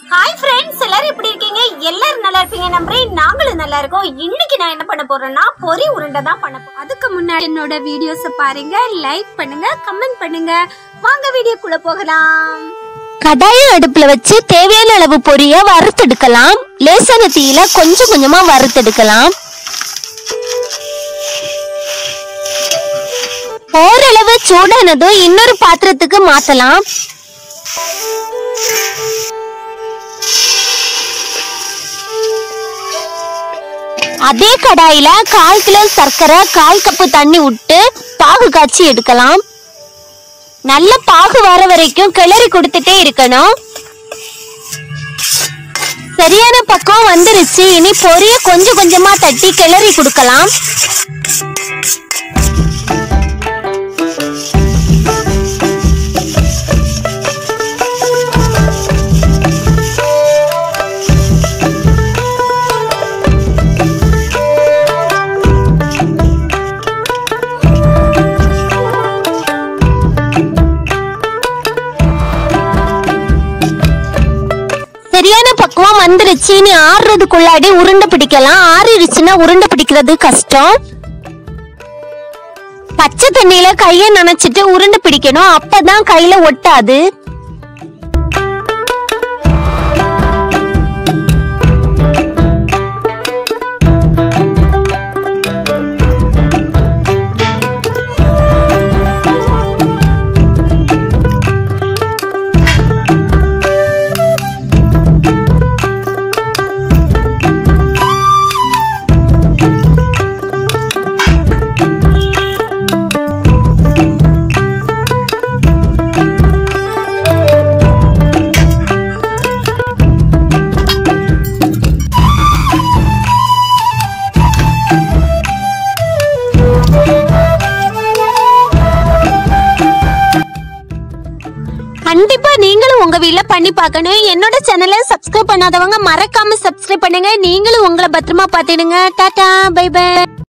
hi friends எல்லாரும் எப்படி இருக்கீங்க எல்லாரும் நல்லா இருப்பீங்க நம்புறேன் நாங்களும் நல்லா இருக்கோம் இன்னைக்கு நான் என்ன பண்ண போறேன்னா பொரி உருண்டை தான் பண்ண போறேன் அதுக்கு முன்னாடி என்னோட வீடியோஸை பாருங்க லைக் பண்ணுங்க கமெண்ட் பண்ணுங்க வாங்க வீடியோக்குள்ள போகலாம் கடாய அடுப்புல வச்சு தேவையான அளவு பொரிய வறுத்தெடுக்கலாம் லேசான தீயில கொஞ்சம் கொஞ்சமா வறுத்தெடுக்கலாம் ஓரளவு சூடானதும் இன்னொரு பாத்திரத்துக்கு மாத்தலாம் அதே கடாயில கால் கிலோ சர்க்கரை கால் கப்பு தண்ணி விட்டு பாகு காய்ச்சி எடுக்கலாம் நல்ல பாகு வர வரைக்கும் கிளறி கொடுத்துட்டே இருக்கணும் சரியான பக்கம் வந்துருச்சு இனி பொரிய கொஞ்சம் கொஞ்சமா தட்டி கிளறி கொடுக்கலாம் சரியான பக்குவம் வந்துருச்சு இனி ஆறுறதுக்குள்ளாடி உருண்டை பிடிக்கலாம் ஆறிடுச்சுன்னா உருண்டை பிடிக்கிறது கஷ்டம் பச்சை தண்ணியில கைய நனைச்சிட்டு உருண்டை பிடிக்கணும் அப்பதான் கையில ஒட்டாது கண்டிப்பா நீங்களும் உங்க வீட்ல பண்ணி பார்க்கணும் என்னோட சேனலை சப்ஸ்கிரைப் பண்ணாதவங்க மறக்காம சப்ஸ்கிரைப் பண்ணுங்க நீங்களும் உங்களை பத்திரமா பாத்துடுங்க டாடா பை பை